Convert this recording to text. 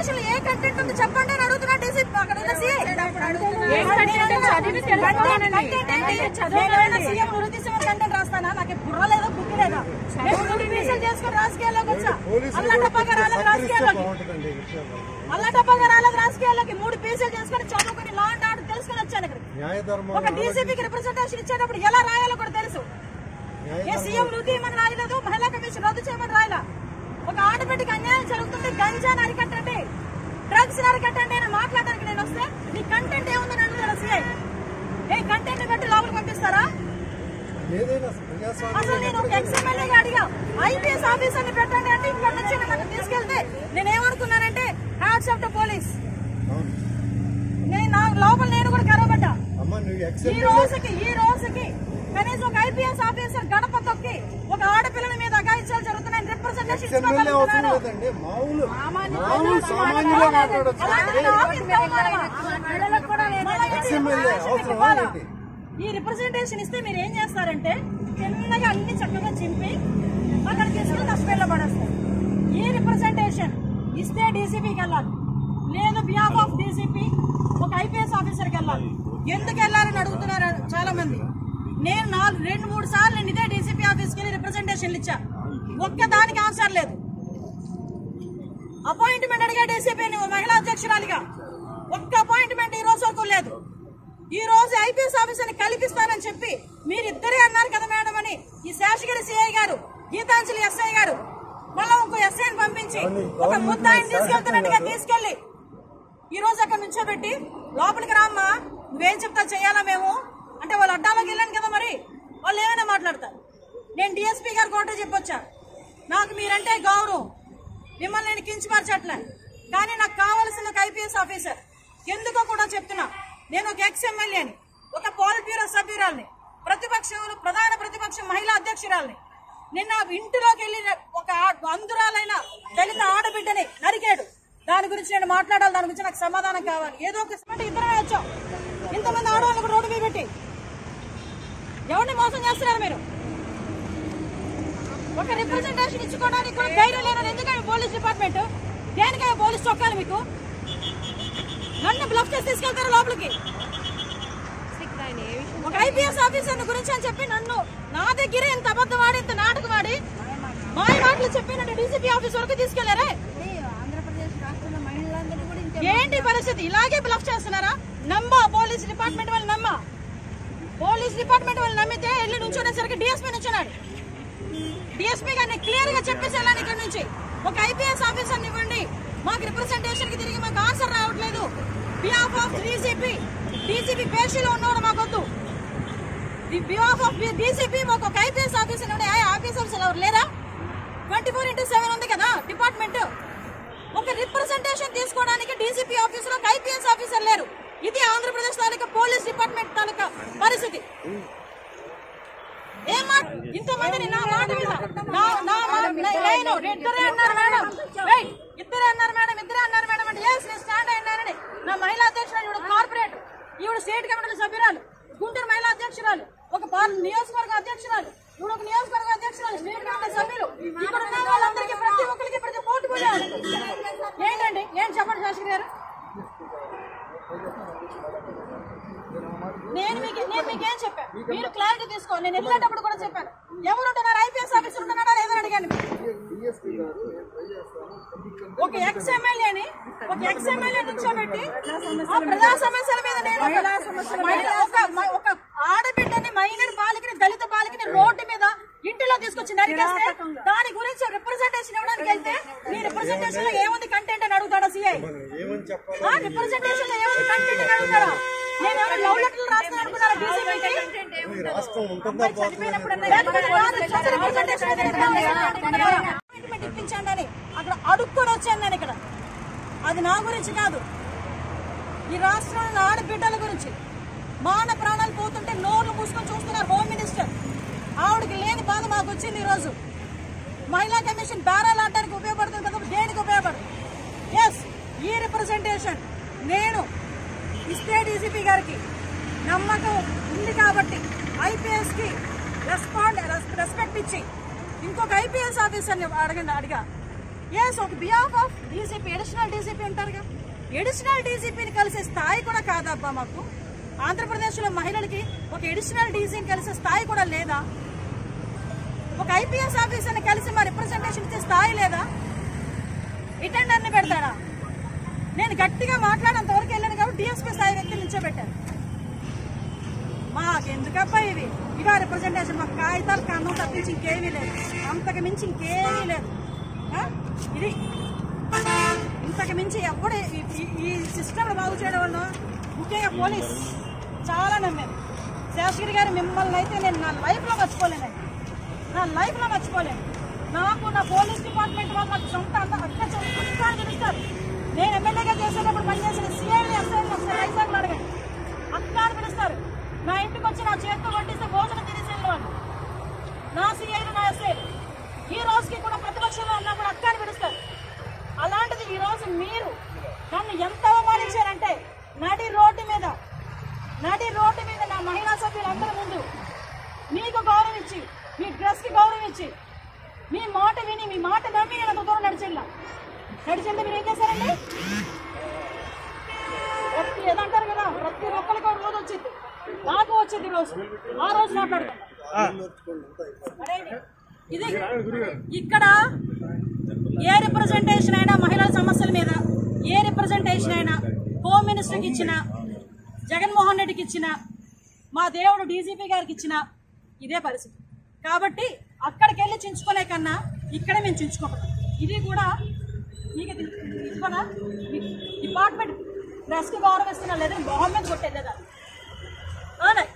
Representation ఏ content ఉంది చెప్పండి అని అడుగుతున్నా డీసీపీ అక్కడ ఉన్న CI. ఏం content చదివి తెలుసుకోవాలండి. కంటెంట్ ఏంటి? నేను ఏమైనా సీఎం వృత్తిశివర్ కంటెంట్ రాస్తానా నాకు బుర్ర లేదా బుద్ధి లేదా నేను మూడు పీసులు చేసుకుని రాజకీయాల్లోకి వచ్చా అల్లటప్పగా రాలేదు రాజకీయాల్లోకి బాగుంటుందండి ఈ విషయం వల్ల. అల్లటప్పగా రాలేదు రాజకీయాల్లోకి మూడు పీసులు చేసుకుని చదువుకుని లా అండ్ ఆర్డర్ తెలుసుకుని వచ్చాను ఇక్కడ న్యాయ ధర్మం ఒక డీసీపీకి రిప్రజెంటేషన్ ఇచ్చేటప్పుడు ఎలా రాయాలో కూడా తెలుసు ఏ సీఎం వృత్తి ఏమని రాయలేదు మహిళా కమిషన్ రద్దు చేయమని రాయలా ఒక ఆడబిడ్డకి అన్యాయం జరుగుతుంది గంజాని అరికట్టండి డ్రగ్స్ అరికట్టండి అని మాట్లాడడానికి నేను వస్తే నీ కంటెంట్ ఏముందని అడుగుతాడు సీఐ ఏ కంటెంట్ బట్టి లోపలికి పంపిస్తారా ఏదైనా ప్రజాస్వామ్యం అసలు నేను ఒక ఎక్స్ఎమ్మెల్యేగా అడిగా ఐపీఎస్ ఆఫీసర్ని పెట్టండి అంటే ఇక్కడ నుంచి నన్ను తీసుకెళ్తే నేను ఏమనుకున్నానంటే హ్యాట్స్ ఆఫ్ ద పోలీస్ అవును. నేను నా లోపల నేను కూడా కరవబడ్డా అమ్మ నువ్వు ఈ ఎక్సెప్ట్ రోజుకి ఈ రోజుకి కనీసం ఒక ఐపీఎస్ ఆఫీసర్ గడప తొక్కి ఒక ఆడపిల్లల మీద అగాయిత్యాలు జరుగుతున్నాయని రిప్రజెంటేషన్ ఎక్స్ఎమ్మెల్యే అవసరం ఇచ్చుకోగలుగుతున్నాడు లేదండి మామూలు మామూలు సామాన్యులే మాట్లాడొచ్చు అలాంటి ఆఫీస్ అవమానమా? మళ్ళా ఏంటి? ఎక్స్ఎమ్మెల్యే అవసరమా ఇవ్వాలా? ఏంటి? ఈ రిప్రజెంటేషన్ ఇస్తే మీరు ఏం చేస్తారంటే చిన్నగా అన్ని చక్కగా చింపి అక్కడ తీసుకెళ్ళి డస్ట్బిన్లో పడేస్తారు ఈ రిప్రజెంటేషన్ ఇస్తే డీసీపీకి వెళ్ళాలి లేదు బిహాఫ్ ఆఫ్ డీసీపీ ఒక ఐపీఎస్ ఆఫీసర్కి వెళ్ళాలి ఎందుకు వెళ్ళాలని అడుగుతున్నారు చాలా మంది నేను నాలుగు రెండు మూడు సార్లు నేను ఇదే డీసీపీ ఆఫీస్కి వెళ్ళి రిప్రజెంటేషన్లు ఇచ్చా ఒక్క దానికి ఆన్సర్ లేదు అపాయింట్మెంట్ అడిగా డీసీపీని ఓ మహిళా అధ్యక్షురాలిగా ఒక్క అపాయింట్మెంట్ ఈ రోజు వరకు లేదు ఈ రోజు ఐపీఎస్ ఆఫీసర్ని కల్పిస్తానని చెప్పి మీరిద్దరే అన్నారు కదా మేడం అని ఈ శేషగిరి సిఐ గారు గీతాంజలి ఎస్ఐ గారు మళ్ళా ఇంకో ఎస్ఐని పంపించి ఒక ముద్దాయిని తీసుకెళ్తున్నట్టుగా తీసుకెళ్లి ఈ రోజు అక్కడ నుంచోబెట్టి లోపలికి రామ్మా నువ్వేం చెప్తా చేయాలా మేము అంటే వాళ్ళు అడ్డాలోకి వెళ్ళాను కదా మరి వాళ్ళు ఏమైనా మాట్లాడతారు నేను డిఎస్పీ గారు కూడా చెప్పొచ్చా నాకు మీరంటే గౌరవం మిమ్మల్ని నేను కించపరచట్లే కానీ నాకు కావాల్సిన ఒక ఐపీఎస్ ఆఫీసర్ ఎందుకో కూడా చెప్తున్నా నేను ఒక ఎక్స్ ఎమ్మెల్యేని ఒక పోల్ బ్యూరో సభ్యురాల్ని ప్రతిపక్షంలో ప్రధాన ప్రతిపక్ష మహిళా అధ్యక్షురాల్ని నిన్న ఇంటిలోకి వెళ్ళి ఒక ఆ- అందురాలైన దళిత ఆడబిడ్డని నరికాడు దాని గురించి నేను మాట్లాడాలి దాని గురించి నాకు సమాధానం కావాలి ఏదో ఒక అంటే ఇద్దరమే వచ్చాం ఇంతమంది ఆడవాళ్ళు కూడా రోడ్డు మీద పెట్టి ఎవరిని మోసం చేస్తున్నారు మీరు ఒక రిప్రజెంటేషన్ ఇచ్చుకోవడానికి కూడా ధైర్యం లేదని ఎందుకని పోలీస్ డిపార్ట్మెంట్ దేనికైనా పోలీస్ చొక్కాలి మీకు నన్ను బ్లఫ్ చేసి తీసుకెళ్తారు లోపలికి ఒక ఐపీఎస్ ఆఫీసర్ గురించి అని చెప్పి నన్ను నా దగ్గరే ఇంత అబద్ధం ఆడి ఇంత నాటకం ఆడి మాయ మాటలు చెప్పి నన్ను డీసీపీ ఆఫీస్ వరకు తీసుకెళ్లారే ఆంధ్రప్రదేశ్ రాష్ట్రంలో మహిళలందరూ కూడా ఇంతే ఏంటి పరిస్థితి ఇలాగే బ్లఫ్ చేస్తున్నారా నమ్మా పోలీస్ డిపార్ట్మెంట్ వాళ్ళు నమ్మా పోలీస్ డిపార్ట్మెంట్ వాళ్ళు నమ్మితే వెళ్ళి నుంచునేసరికి డిఎస్పీ నుంచున్నాడు డిఎస్పీ గారిని క్లియర్ గా చెప్పేసేయాలని ఇక్కడ నుంచి ఒక ఐపీఎస్ ఆఫీసర్ ఇవ్వండి మాకు రిప్రజెంటేషన్ కి తిరిగి మాకు ఆన్సర్ రావట్లేదు బిహాఫ్ ఆఫ్ డీసీపీ డీసీపీ పేషీలో ఉన్నవాడు మాకొద్దు బిహాఫ్ ఆఫ్ డీసీపీ మాకు ఒక ఐపీఎస్ ఆఫీసర్ ఇవ్వండి ఆ ఆఫీసర్స్ ఎవరు లేరా ట్వంటీ ఫోర్ ఇంటూ సెవెన్ ఉంది కదా డిపార్ట్మెంట్ ఒక రిప్రజెంటేషన్ తీసుకోవడానికి డీసీపీ ఆఫీసులో ఒక ఐపీఎస్ ఆఫీసర్ లేరు ఇది ఆంధ్రప్రదేశ్ తాలూకా పోలీస్ డిపార్ట్మెంట్ తాలూకా పరిస్థితి ఏం మాట ఇంతమందిని నా మాట మీద నా నా మాట- నేను ఇద్దరే అన్నారు మేడం వెయిట్ ఇద్దరే అన్నారు మేడం ఇద్దరే అన్నారు మేడం అంటే yes, నేను స్టాండ్ అయినానని నా మహిళా అధ్యక్షురాలు ఈవిడ కార్పొరేట్ ఈవిడ స్టేట్ కమిటీ సభ్యురాలు గుంటూరు మహిళా అధ్యక్షురాలు ఒక పార్ నియోజకవర్గ అధ్యక్షురాలు ఈవిడ ఒక నియోజకవర్గ అధ్యక్షురాలు స్టేట్ కమిటీ సభ్యులు ఇక్కడ ఉన్న వాళ్ళందరికీ ప్రతి ఒక్కరికి ప్రతి పోటీ పోయారు ఏంటండి ఏం చెప్పండి శాస్త్రి గారు నేను మీకు నేను మీకు ఏం చెప్పాను మీరు క్లారిటీ తీసుకోండి నేను వెళ్ళేటప్పుడు కూడా చెప్పాను ఎవరు ఉంటున్నారు ఐపీఎస్ ఆఫీసర్ ఉంటున్నారా లేదని అడిగాను ఒక ఎక్స్ ఎమ్మెల్యేని ఒక ఎక్స్ ఎమ్మెల్యే నుంచోబెట్టి ఆ ప్రజా సమస్యల మీద నేను ఒక- మహిళ- ఒక మ- ఒక ఆడబిడ్డని మైనర్ బాలికని దళిత బాలికని రోడ్డు మీద ఇంటిలో తీసుకొచ్చి నరికేస్తే దాని గురించి రిప్రజెంటేషన్ ఇవ్వడానికి వెళ్తే మీ రిప్రజెంటేషన్ లో ఏముంది కంటెంట్ అని అడుగుతాడా సీఐ ఏమని చెప్పాలి ఆ రిప్రజెంటేషన్ లో ఏముంది కంటెంట్ అని అడుగుతారా నేను ఏమైనా లవ్ లెటర్లు రాస్తాను అనుకున్నారా డీసీపీకి ఈ రాష్ట్రం ఉంటుందా పోతుందా అపాయింట్మెంట్ ఇప్పించండి అని అక్కడ అడుక్కొని వచ్చాను నేను ఇక్కడ అది నా గురించి కాదు ఈ రాష్ట్రంలో ఆడబిడ్డల గురించి మాన ప్రాణాలు పోతుంటే నోర్లు మూసుకొని చూస్తున్నారు హోమ్ మినిస్టర్ ఆవిడకి లేని బాధ మాకు వచ్చింది ఈరోజు మహిళా కమిషన్ బేరాలు ఆడడానికి ఉపయోగపడుతుంది కదా దేనికి ఉపయోగపడుతుంది ఎస్ ఈ రిప్రజెంటేషన్ నేను ఇస్తే డీసీపీ గారికి నమ్మకం ఉంది కాబట్టి ఐపీఎస్ కి రెస్పాండ్ రెస్పెక్ట్ ఇచ్చి ఇంకొక ఐపీఎస్ ఆఫీసర్ని అడగండి అడిగా ఎస్ ఒక behalf of DCP additional DCP ఉంటారుగా ఎడిషనల్ డీసీపీని కలిసే స్థాయి కూడా కాదబ్బా మాకు ఆంధ్రప్రదేశ్లో మహిళలకి ఒక ఎడిషనల్ డీసీని కలిసే స్థాయి కూడా లేదా ఒక ఐపీఎస్ ఆఫీసర్ని కలిసి మా రిప్రజెంటేషన్ ఇచ్చే స్థాయి లేదా ఇటెండర్ని పెడతాడా నేను గట్టిగా మాట్లాడేంత వరకు వెళ్ళాను కాబట్టి డిఎస్పీ స్థాయి వ్యక్తిని నిల్చోబెట్టాను మాకెందుకబ్బా ఇవి ఇవా రిప్రజెంటేషన్ మాకు కాగితాలు కన్నం తప్పించి ఇంకేమీ లేదు అంతకు మించి ఇంకేమీ లేదు ఆ? ఇది ఇంతకు మించి ఎప్పుడు ఈ- ఈ- ఈ సిస్టమ్ బాగు చేయడం వల్ల ముఖ్యంగా పోలీస్ చాలా నమ్మాను శేషగిరి గారు మిమ్మల్ని అయితే నేను నా లైఫ్లో మర్చిపోలేనండి నా లైఫ్లో మర్చిపోలేను నాకు నా పోలీస్ డిపార్ట్మెంట్ వాళ్ళు నాకు సొంత అంత అక్క అక్క తెలుస్తారు నేను ఎమ్మెల్యేగా చేసేటప్పుడు పనిచేసిన సీఐని ఎస్ఐని ఒకసారి వైజాగ్లో అడగండి అక్క అని పిలుస్తారు నా ఇంటికి వచ్చి నా చేతితో వడ్డిస్తే భోజనం తినేసేళ్ళు వాళ్ళు నా సీఐలు నా ఎస్ఐలు ఈ రోజుకి కూడా ప్రతిపక్షంలో ఉన్నా కూడా అక్క అని పిలుస్తారు అలాంటిది ఈ రోజు మీరు నన్ను ఎంత అవమానించారంటే నడి రోడ్డు మీద నడి రోడ్డు మీద నా మహిళా సభ్యులందరి ముందు మీకు గౌరవం ఇచ్చి మీ డ్రెస్ కి గౌరవం ఇచ్చి మీ మాట విని మీ మాట నమ్మి నేను అంత దూరం నడిచిందా నడిచింది మీరు ఏం చేశారండి ప్రతి ఏదంటారు కదా ప్రతి ఒక్కరికి ఒక రోజు వచ్చింది నాకు వచ్చింది ఈ రోజు ఆ రోజు మాట్లాడుకుందాం అదేంటి? ఇది ఇక్కడ ఏ రిప్రజెంటేషన్ అయినా మహిళల సమస్యల మీద ఏ రిప్రజెంటేషన్ అయినా హోమ్ మినిస్టర్కి ఇచ్చిన జగన్మోహన్ రెడ్డికి ఇచ్చిన మా దేవుడు డీజీపీ గారికి ఇచ్చిన ఇదే పరిస్థితి కాబట్టి అక్కడికి వెళ్ళి చించుకునే కన్నా ఇక్కడే మేము చించుకుంటాం ఇది కూడా మీకు ఇది ఇదిగోనా? మీ డిపార్ట్మెంట్ ప్రెస్కి గౌరవిస్తున్నా లేదా మొహం మీద కొట్టేదా అవునా